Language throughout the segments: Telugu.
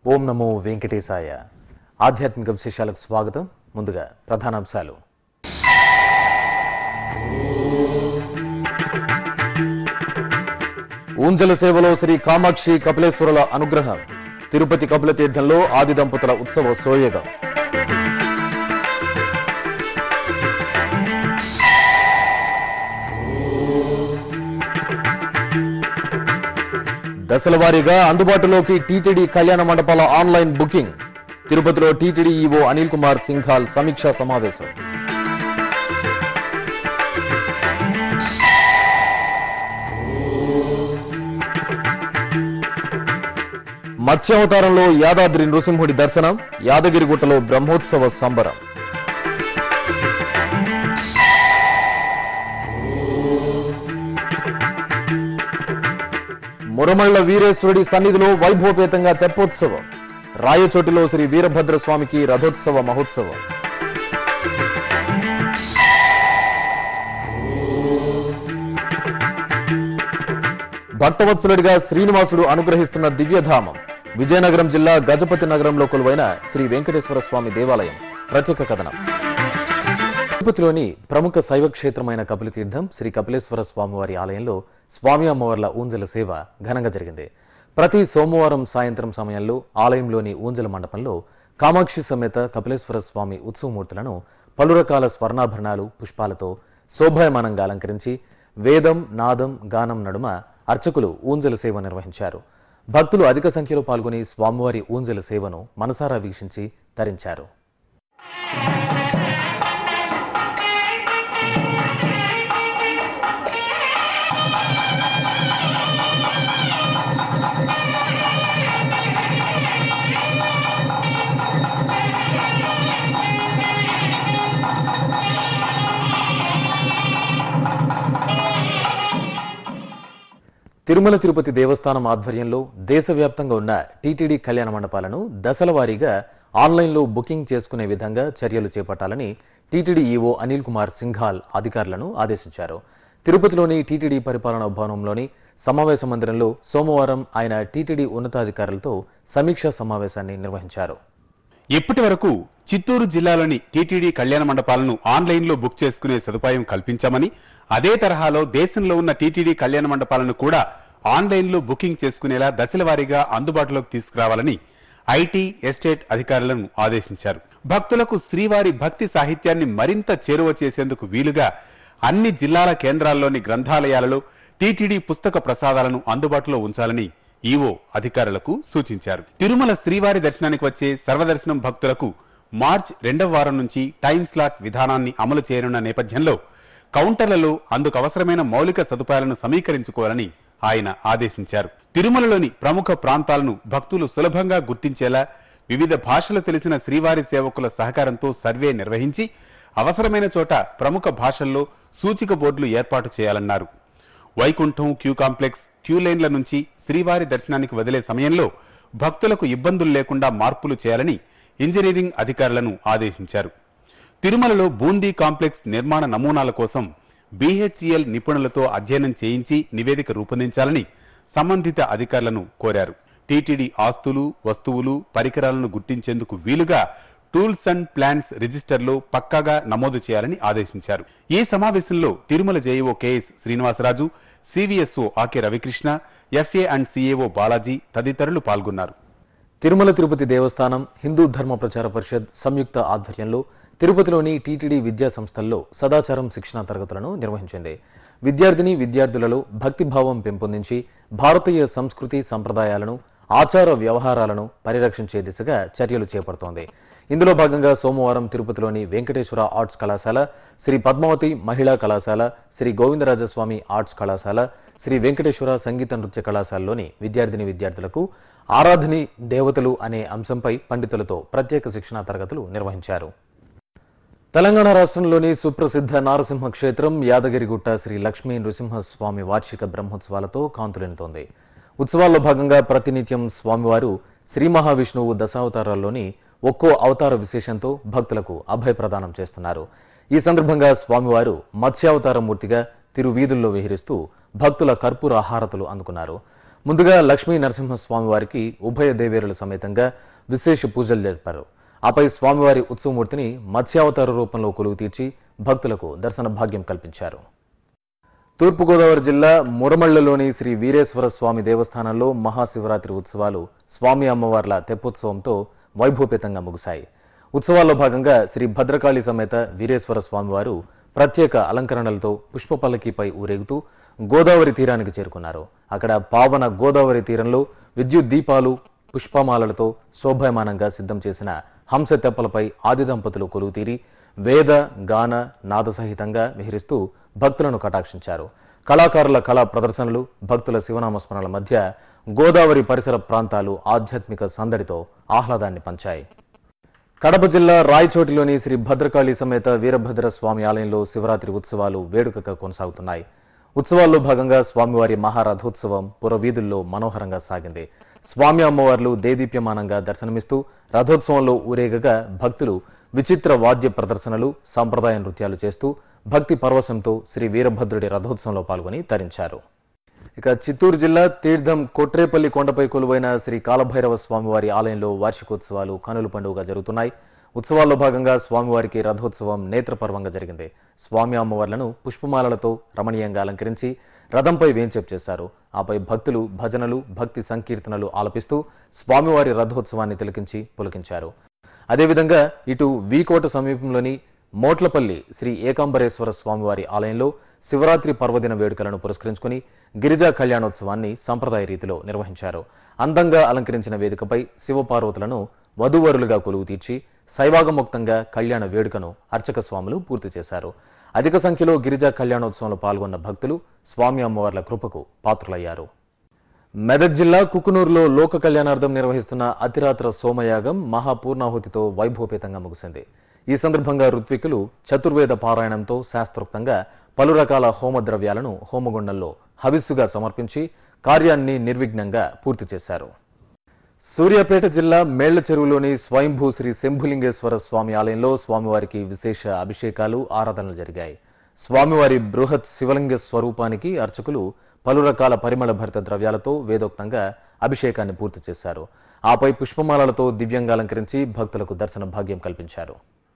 ఓం నమో వెంకటేశాయ ఆధ్యాత్మిక విశేషాలకు స్వాగతం ముందుగా ప్రధానాంశాలు ఊంజల సేవలో శ్రీ కామాక్షి కపిలేశ్వరుల అనుగ్రహం తిరుపతి కపిల తీర్థంలో ఆది దంపతుల ఉత్సవ సోయగం దశల వారీగా అందుబాటులోకి టీటీడీ కళ్యాణ మండపాల ఆన్లైన్ బుకింగ్ తిరుపతిలో టీటీడీ ఈవో అనిల్ కుమార్ సింఘాల్ సమీక్షా సమావేశం మత్స్యావతారంలో యాదాద్రి నృసింహుడి దర్శనం యాదగిరిగుట్టలో బ్రహ్మోత్సవ సంబరం మురమళ్ల వీరేశ్వరుడి సన్నిధిలో వైభవపేతంగా తెప్పోత్సవం రాయచోటిలో శ్రీ వీరభద్ర స్వామికి రథోత్సవ మహోత్సవం భక్తవత్సలుడిగా శ్రీనివాసుడు అనుగ్రహిస్తున్న దివ్యధామం విజయనగరం జిల్లా గజపతి నగరంలో కొలువైన శ్రీ వెంకటేశ్వర స్వామి దేవాలయం ప్రత్యేక కథనం తిరుపతిలోని ప్రముఖ శైవ క్షేత్రమైన కపిలతీర్థం శ్రీ కపిలేశ్వర స్వామివారి ఆలయంలో స్వామి అమ్మవార్ల ఊంజల సేవ ఘనంగా జరిగింది ప్రతి సోమవారం సాయంత్రం సమయంలో ఆలయంలోని ఊంజల మండపంలో కామాక్షి సమేత కపిలేశ్వర స్వామి ఉత్సవమూర్తులను పలు రకాల స్వర్ణాభరణాలు పుష్పాలతో శోభాయమానంగా అలంకరించి వేదం నాదం గానం నడుమ అర్చకులు ఊంజల సేవ నిర్వహించారు భక్తులు అధిక సంఖ్యలో పాల్గొని స్వామివారి ఊంజల సేవను మనసారా వీక్షించి తరించారు తిరుమల తిరుపతి దేవస్థానం ఆధ్వర్యంలో దేశవ్యాప్తంగా ఉన్న టీటీడీ కళ్యాణ మండపాలను దశల వారీగా ఆన్లైన్లో బుకింగ్ చేసుకునే విధంగా చర్యలు చేపట్టాలని టీటీడీ ఈవో అనిల్ కుమార్ సింఘాల్ అధికారులను ఆదేశించారు తిరుపతిలోని టీటీడీ పరిపాలనా భవనంలోని సమావేశ మందిరంలో సోమవారం ఆయన టీటీడీ ఉన్నతాధికారులతో సమీక్షా సమావేశాన్ని నిర్వహించారు ఇప్పటి వరకు చిత్తూరు జిల్లాలోని టీటీడీ కళ్యాణ మండపాలను ఆన్లైన్లో బుక్ చేసుకునే సదుపాయం కల్పించామని అదే తరహాలో దేశంలో ఉన్న టీటీడీ కళ్యాణ మండపాలను కూడా ఆన్లైన్లో బుకింగ్ చేసుకునేలా దశల వారీగా అందుబాటులోకి తీసుకురావాలని ఐటీ ఎస్టేట్ అధికారులను ఆదేశించారు భక్తులకు శ్రీవారి భక్తి సాహిత్యాన్ని మరింత చేరువ చేసేందుకు వీలుగా అన్ని జిల్లాల కేంద్రాల్లోని గ్రంథాలయాలలో టీటీడీ పుస్తక ప్రసాదాలను అందుబాటులో ఉంచాలని ఈవో అధికారులకు సూచించారు తిరుమల శ్రీవారి దర్శనానికి వచ్చే సర్వదర్శనం భక్తులకు మార్చ్ రెండవ వారం నుంచి టైం స్లాట్ విధానాన్ని అమలు చేయనున్న నేపథ్యంలో కౌంటర్లలో అందుకు అవసరమైన మౌలిక సదుపాయాలను సమీకరించుకోవాలని ఆయన ఆదేశించారు తిరుమలలోని ప్రముఖ ప్రాంతాలను భక్తులు సులభంగా గుర్తించేలా వివిధ భాషలు తెలిసిన శ్రీవారి సేవకుల సహకారంతో సర్వే నిర్వహించి అవసరమైన చోట ప్రముఖ భాషల్లో సూచిక బోర్డులు ఏర్పాటు చేయాలన్నారు వైకుంఠం క్యూ కాంప్లెక్స్ క్యూ లైన్ల నుంచి శ్రీవారి దర్శనానికి వదిలే సమయంలో భక్తులకు ఇబ్బందులు లేకుండా మార్పులు చేయాలని ఇంజనీరింగ్ అధికారులను ఆదేశించారు తిరుమలలో బూందీ కాంప్లెక్స్ నిర్మాణ నమూనాల కోసం బీహెచ్ఈఎల్ నిపుణులతో అధ్యయనం చేయించి నివేదిక రూపొందించాలని సంబంధిత అధికారులను కోరారు టీటీడీ ఆస్తులు వస్తువులు పరికరాలను గుర్తించేందుకు వీలుగా టూల్స్ అండ్ ప్లాన్స్ రిజిస్టర్లో పక్కాగా నమోదు చేయాలని ఆదేశించారు ఈ సమావేశంలో Tirumala JEO KS Srinivasaraju CVSO Ake Ravikrishna FA and CAO Balaji తదితరులు పాల్గొన్నారు తిరుమల తిరుపతి దేవస్థానం హిందూ ధర్మ ప్రచార పరిషత్ సంయుక్త ఆధ్వర్యంలో తిరుపతిలోని టీటీడీ విద్యా సంస్థల్లో సదాచారం శిక్షణా తరగతులను నిర్వహించింది విద్యార్థిని విద్యార్థులలో భక్తిభావం పెంపొందించి భారతీయ సంస్కృతి సంప్రదాయాలను ఆచార వ్యవహారాలను పరిరక్షించే దిశగా చర్యలు చేపడుతోంది ఇందులో భాగంగా సోమవారం తిరుపతిలోని వెంకటేశ్వర ఆర్ట్స్ కళాశాల శ్రీ పద్మావతి మహిళా కళాశాల శ్రీ గోవిందరాజస్వామి ఆర్ట్స్ కళాశాల శ్రీ వెంకటేశ్వర సంగీత నృత్య కళాశాలలోని విద్యార్థిని విద్యార్థులకు ఆరాధని దేవతలు అనే అంశంపై పండితులతో ప్రత్యేక శిక్షణా తరగతులు నిర్వహించారు తెలంగాణ రాష్ట్రంలోని సుప్రసిద్ధ నారసింహ క్షేత్రం యాదగిరిగుట్ట శ్రీ లక్ష్మీ నృసింహస్వామి వార్షిక బ్రహ్మోత్సవాలతో కాంతులెనుతోంది ఉత్సవాల్లో భాగంగా ప్రతినిత్యం స్వామివారు శ్రీ మహావిష్ణువు దశావతారాల్లోని ఒక్కో అవతార విశేషంతో భక్తులకు అభయ ప్రదానం చేస్తున్నారు ఈ సందర్భంగా స్వామివారు మత్స్యావతార మూర్తిగా తిరువీధుల్లో విహరిస్తూ భక్తుల కర్పూర హారతులు అందుకున్నారు ముందుగా లక్ష్మీ నరసింహస్వామి వారికి ఉభయ దేవేరుల సమేతంగా విశేష పూజలు జరిపారు ఆపై స్వామివారి ఉత్సవమూర్తిని మత్స్యావతార రూపంలో కొలువు తీర్చి భక్తులకు దర్శన భాగ్యం కల్పించారు తూర్పుగోదావరి జిల్లా మురమళ్లలోని శ్రీ వీరేశ్వర స్వామి దేవస్థానంలో మహాశివరాత్రి ఉత్సవాలు స్వామి అమ్మవార్ల తెప్పోత్సవంతో వైభూపేతంగా ముగిశాయి ఉత్సవాల్లో భాగంగా శ్రీ భద్రకాళి సమేత వీరేశ్వర స్వామివారు ప్రత్యేక అలంకరణలతో పుష్పపల్లకిపై ఊరేగుతూ గోదావరి తీరానికి చేరుకున్నారు అక్కడ పావన గోదావరి తీరంలో విద్యుత్ దీపాలు పుష్పమాలలతో శోభాయమానంగా సిద్ధం చేసిన హంస తెప్పలపై ఆది దంపతులు కొలువు తీరి వేద గాన నాద సహితంగా విహరిస్తూ భక్తులను కటాక్షించారు కళాకారుల కళా ప్రదర్శనలు భక్తుల శివనామస్మరణల మధ్య గోదావరి పరిసర ప్రాంతాలు ఆధ్యాత్మిక సందడితో ఆహ్లాదాన్ని పంచాయి కడప జిల్లా రాయచోటిలోని శ్రీ భద్రకాళి సమేత వీరభద్ర స్వామి ఆలయంలో శివరాత్రి ఉత్సవాలు వేడుకగా కొనసాగుతున్నాయి ఉత్సవాల్లో భాగంగా స్వామివారి మహారథోత్సవం పురవీధుల్లో మనోహరంగా సాగింది స్వామి అమ్మవార్లు దేదీప్యమానంగా దర్శనమిస్తూ రథోత్సవంలో ఊరేగగా భక్తులు విచిత్ర వాద్య ప్రదర్శనలు సాంప్రదాయ నృత్యాలు చేస్తూ భక్తి పరవశంతో శ్రీ వీరభద్రుడి రథోత్సవంలో పాల్గొని తరించారు ఇక చిత్తూరు జిల్లా తీర్థం కొట్రేపల్లి కొండపై కొలువైన శ్రీ కాలభైరవ స్వామివారి ఆలయంలో వార్షికోత్సవాలు కనుల పండుగగా జరుగుతున్నాయి ఉత్సవాల్లో భాగంగా స్వామివారికి రథోత్సవం నేత్రపర్వంగా జరిగింది స్వామి అమ్మవార్లను పుష్పమాలలతో రమణీయంగా అలంకరించి రథంపై వేంచేపు చేశారు ఆపై భక్తులు భజనలు భక్తి సంకీర్తనలు ఆలపిస్తూ స్వామివారి రథోత్సవాన్ని తిలకించి పులకించారు అదేవిధంగా ఇటు వీకోట సమీపంలోని మోట్లపల్లి శ్రీ ఏకాంబరేశ్వర స్వామివారి ఆలయంలో శివరాత్రి పర్వదిన వేడుకలను పురస్కరించుకుని గిరిజా కళ్యాణోత్సవాన్ని సంప్రదాయ రీతిలో నిర్వహించారు అందంగా అలంకరించిన వేదికపై శివపార్వతులను వధూవరులుగా కొలువు తీర్చి శైవాగముక్తంగా కళ్యాణ వేడుకను అర్చక స్వాములు పూర్తి చేశారు అధిక సంఖ్యలో గిరిజా కళ్యాణోత్సవంలో పాల్గొన్న భక్తులు స్వామి అమ్మవార్ల కృపకు పాత్రులయ్యారు మెదక్ జిల్లా కుకునూరులో లోక కళ్యాణార్థం నిర్వహిస్తున్న అతిరాత్ర సోమయాగం మహాపూర్ణాహుతితో వైభవపేతంగా ముగిసింది ఈ సందర్భంగా ఋత్వికులు చతుర్వేద పారాయణంతో శాస్త్రోక్తంగా పలు రకాల హోమ ద్రవ్యాలను హోమగుండంలో హవిస్సుగా సమర్పించి కార్యాన్ని నిర్విఘ్నంగా పూర్తి చేశారు సూర్యాపేట జిల్లా మేళ్ల చెరువులోని స్వయంభూ శ్రీ శంభులింగేశ్వర స్వామి ఆలయంలో స్వామివారికి విశేష అభిషేకాలు ఆరాధనలు జరిగాయి స్వామివారి బృహత్ శివలింగ స్వరూపానికి అర్చకులు పలు రకాల పరిమళ భరిత ద్రవ్యాలతో వేదోక్తంగా అభిషేకాన్ని పూర్తి చేశారు ఆపై పుష్పమాలలతో దివ్యంగా అలంకరించి భక్తులకు దర్శన భాగ్యం కల్పించారు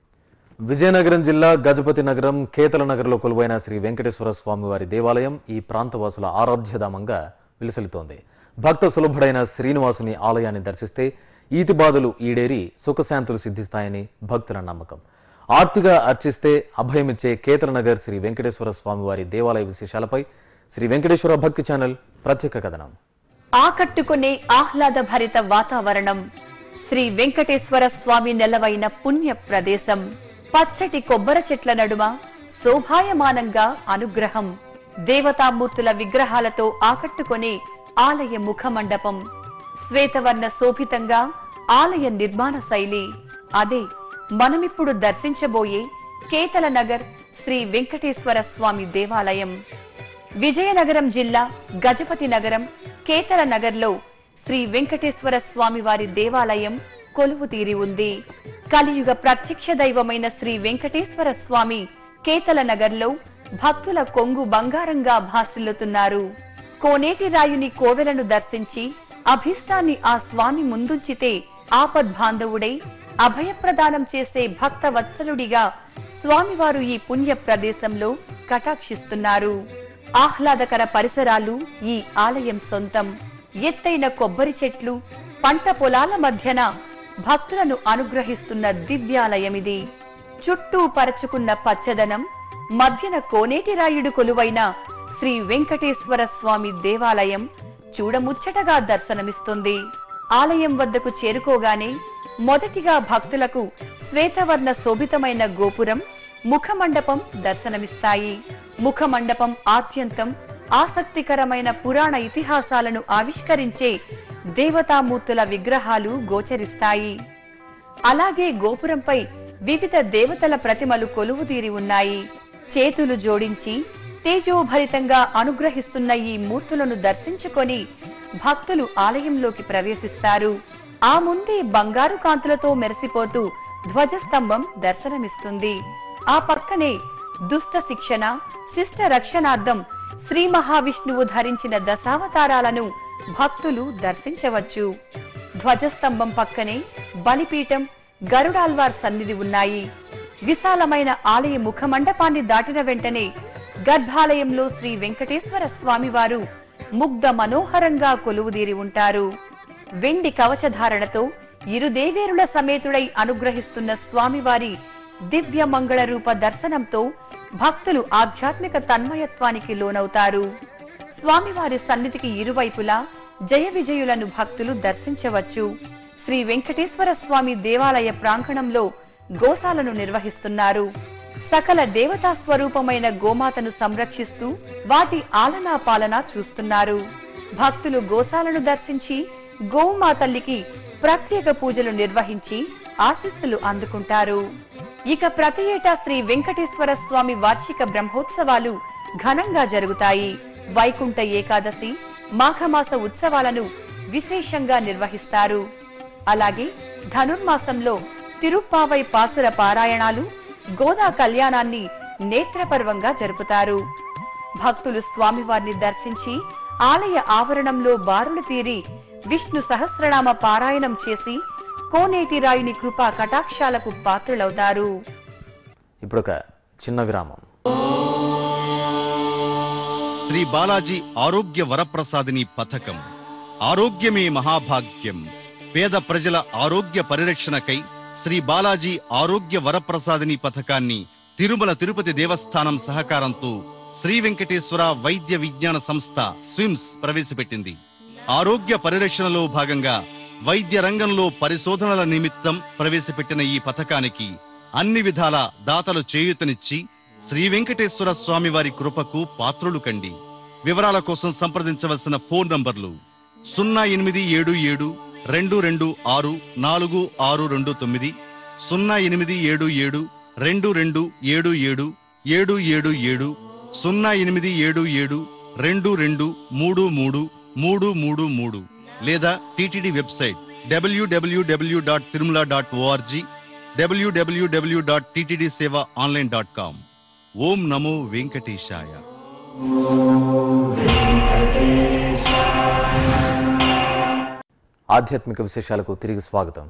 విజయనగరం జిల్లా గజపతి నగరం కేతల నగర్లో కొలువైన శ్రీ వెంకటేశ్వర స్వామివారి దేవాలయం ఈ ప్రాంతవాసుల ఆరాధ్యధామంగా విలసిల్లుతోంది భక్త సులభుడైన శ్రీనివాసుని ఆలయాన్ని దర్శిస్తే ఈతి బాధలు ఈడేరి సుఖశాంతులు సిద్ధిస్తాయని భక్తుల నమ్మకం ఆర్తిగా అర్చిస్తే అభయమిచ్చే కేతల నగర్ శ్రీ వెంకటేశ్వర స్వామివారి దేవాలయ విశేషాలపై శ్రీ వెంకటేశ్వర భక్తి ఛానల్ ప్రత్యేక కథనం ఆకట్టుకునే ఆహ్లాదభరిత వాతావరణం శ్రీ వెంకటేశ్వర స్వామి నెలవైన పుణ్య ప్రదేశం పచ్చటి కొబ్బరి చెట్ల నడుమ శోభాయమానంగా అనుగ్రహం దేవతామూర్తుల విగ్రహాలతో ఆకట్టుకునే ఆలయ ముఖ మండపం శ్వేతవర్ణ శోభితంగా ఆలయ నిర్మాణ శైలి అదే మనమిప్పుడు దర్శించబోయే కేతల నగర్ శ్రీ వెంకటేశ్వర స్వామి దేవాలయం విజయనగరం జిల్లా గజపతి నగరం కేతల నగర్లో శ్రీ వెంకటేశ్వర స్వామి వారి దేవాలయం కొలువు తీరి ఉంది కలియుగ ప్రత్యక్ష దైవమైన శ్రీ వెంకటేశ్వర స్వామి కేతల నగర్లో భక్తుల కొంగు బంగారంగా భాసిల్లుతున్నారు కోనేటి రాయుని కోవెలను దర్శించి అభిష్టాన్ని ఆ స్వామి ముందుంచితే ఆపద్బాంధవుడై అభయప్రదానం చేసే భక్త వత్సలుడిగా స్వామివారు ఈ పుణ్య ప్రదేశంలో కటాక్షిస్తున్నారు ఆహ్లాదకర పరిసరాలు ఈ ఆలయం సొంతం ఎత్తైన కొబ్బరి చెట్లు పంట పొలాల మధ్యన భక్తులను అనుగ్రహిస్తున్న దివ్యాలయమిది చుట్టూ పరచుకున్న పచ్చదనం మధ్యన కోనేటి రాయుడు కొలువైన శ్రీ వెంకటేశ్వర స్వామి దేవాలయం చూడముచ్చటగా దర్శనమిస్తుంది ఆలయం వద్దకు చేరుకోగానే మొదటిగా భక్తులకు శ్వేతవర్ణ శోభితమైన గోపురం ముఖమండపం దర్శనమిస్తాయి ముఖమండపం ఆద్యంతం ఆసక్తికరమైన పురాణ ఇతిహాసాలను ఆవిష్కరించే దేవతామూర్తుల విగ్రహాలు గోచరిస్తాయి అలాగే గోపురంపై వివిధ దేవతల ప్రతిమలు కొలువుదీరి ఉన్నాయి చేతులు జోడించి తేజోభరితంగా అనుగ్రహిస్తున్న ఈ మూర్తులను దర్శించుకొని భక్తులు ఆలయంలోకి ప్రవేశిస్తారు ఆ ముందే బంగారు కాంతులతో మెరిసిపోతూ ధ్వజస్తంభం దర్శనమిస్తుంది ఆ పక్కనే దుష్ట శిక్షణ శిష్ట రక్షణార్థం శ్రీ మహావిష్ణువు ధరించిన దశావతారాలను భక్తులు దర్శించవచ్చు ధ్వజస్తంభం పక్కనే బలిపీఠం గరుడాల్వార్ సన్నిధి ఉన్నాయి విశాలమైన ఆలయ ముఖమండపాన్ని దాటిన వెంటనే గర్భాలయంలో శ్రీ వెంకటేశ్వర స్వామివారు ముగ్ధ మనోహరంగా కొలువుదీరి ఉంటారు వెండి కవచధారణతో ఇరు దేవేరుల సమేతుడై అనుగ్రహిస్తున్న స్వామివారి దివ్య మంగళ రూప దర్శనంతో భక్తులు ఆధ్యాత్మిక తన్మయత్వానికి లోనవుతారు స్వామివారి సన్నిధికి ఇరువైపులా జయ విజయులను భక్తులు దర్శించవచ్చు శ్రీ వెంకటేశ్వర స్వామి దేవాలయ ప్రాంగణంలో గోశాలను నిర్వహిస్తున్నారు సకల దేవతా స్వరూపమైన గోమాతను సంరక్షిస్తూ వాటి ఆలనా పాలన చూస్తున్నారు భక్తులు గోశాలను దర్శించి గోమా తల్లికి ప్రత్యేక పూజలు నిర్వహించి ఆశీస్సులు అందుకుంటారు ఇక ప్రతి ఏటా శ్రీ వెంకటేశ్వర స్వామి వార్షిక బ్రహ్మోత్సవాలు ఘనంగా జరుగుతాయి వైకుంఠ ఏకాదశి మాఘమాస ఉత్సవాలను విశేషంగా నిర్వహిస్తారు అలాగే ధనుర్మాసంలో తిరుప్పావై పాసుర పారాయణాలు గోదా కళ్యాణాన్ని నేత్రపర్వంగా జరుపుతారు భక్తులు స్వామివారిని దర్శించి ఆలయ ఆవరణంలో బారులు తీరి విష్ణు సహస్రనామ పారాయణం చేసి కోనేటి రాయుని కృపా కటాక్షాలకు పాత్రులవుతారు ఇప్పుడొక చిన్న విరామం శ్రీ బాలాజీ ఆరోగ్య వరప్రసాదిని పథకం ఆరోగ్యమే మహాభాగ్యం పేద ప్రజల ఆరోగ్య పరిరక్షణకై శ్రీ బాలాజీ ఆరోగ్య వరప్రసాదిని పథకాన్ని తిరుమల తిరుపతి దేవస్థానం సహకారంతో శ్రీ వెంకటేశ్వర వైద్య విజ్ఞాన సంస్థ స్విమ్స్ ప్రవేశపెట్టింది ఆరోగ్య పరిరక్షణలో భాగంగా వైద్య రంగంలో పరిశోధనల నిమిత్తం ప్రవేశపెట్టిన ఈ పథకానికి అన్ని విధాల దాతలు చేయూతనిచ్చి శ్రీ వెంకటేశ్వర స్వామి వారి కృపకు పాత్రులు కండి వివరాల కోసం సంప్రదించవలసిన ఫోన్ నంబర్లు సున్నా ఎనిమిది ఏడు ఏడు రెండు రెండు ఆరు నాలుగు ఆరు రెండు తొమ్మిది సున్నా ఎనిమిది ఏడు ఏడు రెండు రెండు ఏడు ఏడు ఏడు ఏడు ఏడు సున్నా ఎనిమిది ఏడు ఏడు రెండు రెండు మూడు మూడు మూడు మూడు మూడు లేదా TTD website WWW dot Tirumala dot ORG WWW dot TTD seva online dot com ఓం నమో వెంకటేశాయ ఆధ్యాత్మిక విశేషాలకు తిరిగి స్వాగతం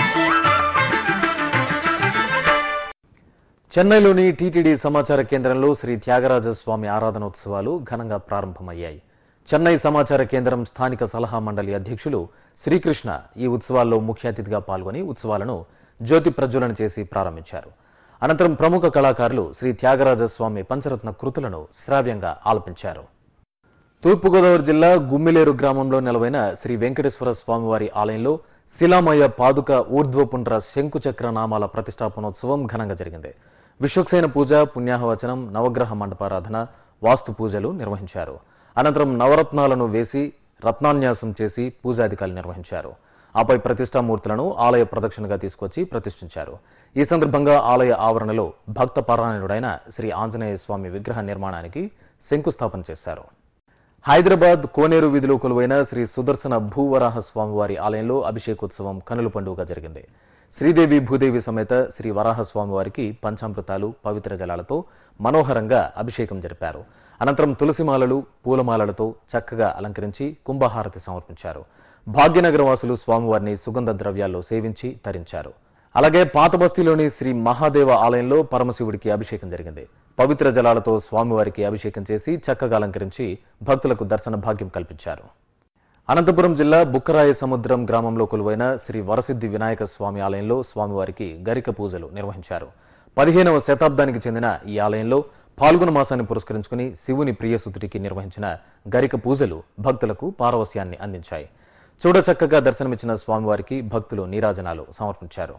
చెన్నైలోని టీటీడీ సమాచార కేంద్రంలో శ్రీ త్యాగరాజ స్వామి ఆరాధనోత్సవాలు ఘనంగా ప్రారంభమయ్యాయి చెన్నై సమాచార కేంద్రం స్థానిక సలహా మండలి అధ్యక్షులు శ్రీకృష్ణ ఈ ఉత్సవాల్లో ముఖ్య అతిథిగా పాల్గొని ఉత్సవాలను జ్యోతి ప్రజ్వలన చేసి ప్రారంభించారు అనంతరం ప్రముఖ కళాకారులు శ్రీ త్యాగరాజ స్వామి పంచరత్న కృతులను శ్రావ్యంగా ఆలపించారు తూర్పుగోదావరి జిల్లా గుమ్మిలేరు గ్రామంలో నెలవైన శ్రీ వెంకటేశ్వర స్వామివారి ఆలయంలో శిలామయ పాదుక ఊర్ధ్వపుండ్ర శంకుచక్ర నామాల ప్రతిష్టాపనోత్సవం ఘనంగా జరిగింది విశ్వక్సేన పూజ పుణ్యాహవచనం నవగ్రహ మండపారాధన వాస్తు పూజలు నిర్వహించారు అనంతరం నవరత్నాలను వేసి రత్నాన్యాసం చేసి పూజాధికారులు నిర్వహించారు ఆపై ప్రతిష్టామూర్తులను ఆలయ ప్రదక్షిణగా తీసుకొచ్చి ప్రతిష్ఠించారు ఈ సందర్భంగా ఆలయ ఆవరణలో భక్త పరాయణుడైన శ్రీ ఆంజనేయ స్వామి విగ్రహ నిర్మాణానికి శంకుస్థాపన చేశారు హైదరాబాద్ కోనేరు వీధిలో కొలువైన శ్రీ సుదర్శన భూవరాహ స్వామివారి ఆలయంలో అభిషేకోత్సవం కనుల పండుగగా జరిగింది శ్రీదేవి భూదేవి సమేత శ్రీ వరాహ స్వామివారికి పంచామృతాలు పవిత్ర జలాలతో మనోహరంగా అభిషేకం జరిపారు అనంతరం తులసిమాలలు పూలమాలలతో చక్కగా అలంకరించి కుంభహారతి సమర్పించారు భాగ్యనగర వాసులు స్వామివారిని సుగంధ ద్రవ్యాల్లో సేవించి తరించారు అలాగే పాత బస్తీలోని శ్రీ మహాదేవ ఆలయంలో పరమశివుడికి అభిషేకం జరిగింది పవిత్ర జలాలతో స్వామివారికి అభిషేకం చేసి చక్కగా అలంకరించి భక్తులకు దర్శన భాగ్యం కల్పించారు అనంతపురం జిల్లా బుక్కరాయ సముద్రం గ్రామంలో కొలువైన శ్రీ వరసిద్ధి వినాయక స్వామి ఆలయంలో స్వామివారికి గరిక పూజలు నిర్వహించారు పదిహేనవ శతాబ్దానికి చెందిన ఈ ఆలయంలో పాల్గొన మాసాన్ని పురస్కరించుకుని శివుని ప్రియసుతుడికి నిర్వహించిన గరిక పూజలు భక్తులకు పారవస్యాన్ని అందించాయి చూడచక్కగా దర్శనమిచ్చిన స్వామివారికి భక్తులు నీరాజనాలు సమర్పించారు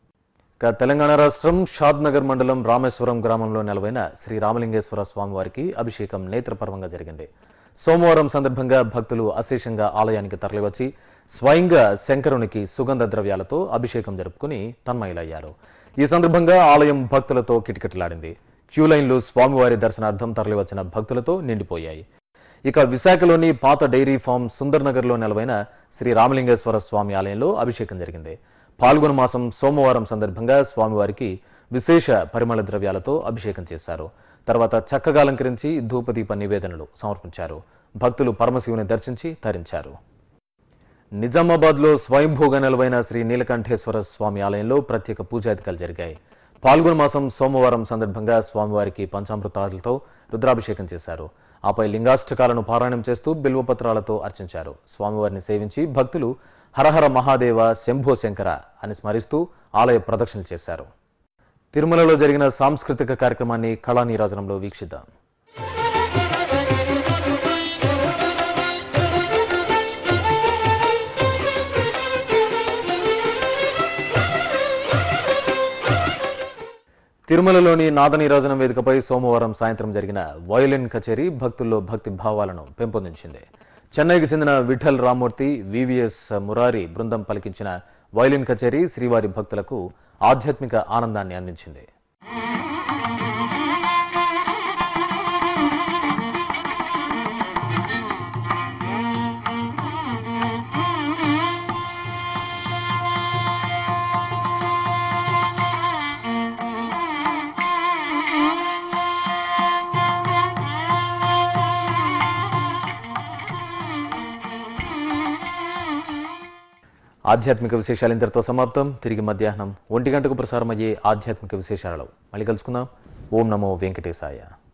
ఇక తెలంగాణ రాష్ట్రం షాద్నగర్ మండలం రామేశ్వరం గ్రామంలో నెలవైన శ్రీ రామలింగేశ్వర స్వామివారికి అభిషేకం నేత్రపర్వంగా జరిగింది సోమవారం సందర్భంగా భక్తులు అశేషంగా ఆలయానికి తరలివచ్చి స్వయంగా శంకరునికి సుగంధ ద్రవ్యాలతో అభిషేకం జరుపుకుని తన్మయులయ్యారు ఈ సందర్భంగా ఆలయం భక్తులతో కిటకిటలాడింది క్యూ లైన్లు స్వామివారి దర్శనార్థం తరలివచ్చిన భక్తులతో నిండిపోయాయి ఇక విశాఖలోని పాత డైరీ ఫామ్ సుందర్ నగర్లో నెలవైన శ్రీ రామలింగేశ్వర స్వామి ఆలయంలో అభిషేకం జరిగింది పాల్గొన మాసం సోమవారం సందర్భంగా స్వామివారికి విశేష పరిమళ ద్రవ్యాలతో అభిషేకం చేశారు తర్వాత చక్కగా అలంకరించి ధూపదీప నివేదనలు సమర్పించారు భక్తులు పరమశివుని దర్శించి తరించారు నిజామాబాద్లో స్వయంభూగా నెలవైన శ్రీ నీలకంఠేశ్వర స్వామి ఆలయంలో ప్రత్యేక పూజాధికాలు జరిగాయి పాల్గొన మాసం సోమవారం సందర్భంగా స్వామివారికి పంచామృతాలతో రుద్రాభిషేకం చేశారు ఆపై లింగాష్టకాలను పారాయణం చేస్తూ బిల్వపత్రాలతో అర్చించారు స్వామివారిని సేవించి భక్తులు హరహర మహాదేవ శంభో శంకర అని స్మరిస్తూ ఆలయ ప్రదక్షిణలు చేశారు తిరుమలలో జరిగిన సాంస్కృతిక కార్యక్రమాన్ని కళానీరాజనంలో వీక్షిద్దాం తిరుమలలోని నాదనీరాజనం వేదికపై సోమవారం సాయంత్రం జరిగిన వయోలిన్ కచేరీ భక్తుల్లో భక్తి భావాలను పెంపొందించింది చెన్నైకి చెందిన విఠల్ రామూర్తి వివిఎస్ మురారి బృందం పలికించిన వయోలిన్ కచేరీ శ్రీవారి భక్తులకు ఆధ్యాత్మిక ఆనందాన్ని అందించింది ఆధ్యాత్మిక విశేషాలు ఇంతటితో సమాప్తం తిరిగి మధ్యాహ్నం ఒంటి గంటకు ప్రసారమయ్యే ఆధ్యాత్మిక విశేషాలలో మళ్ళీ కలుసుకుందాం ఓం నమో వెంకటేశాయ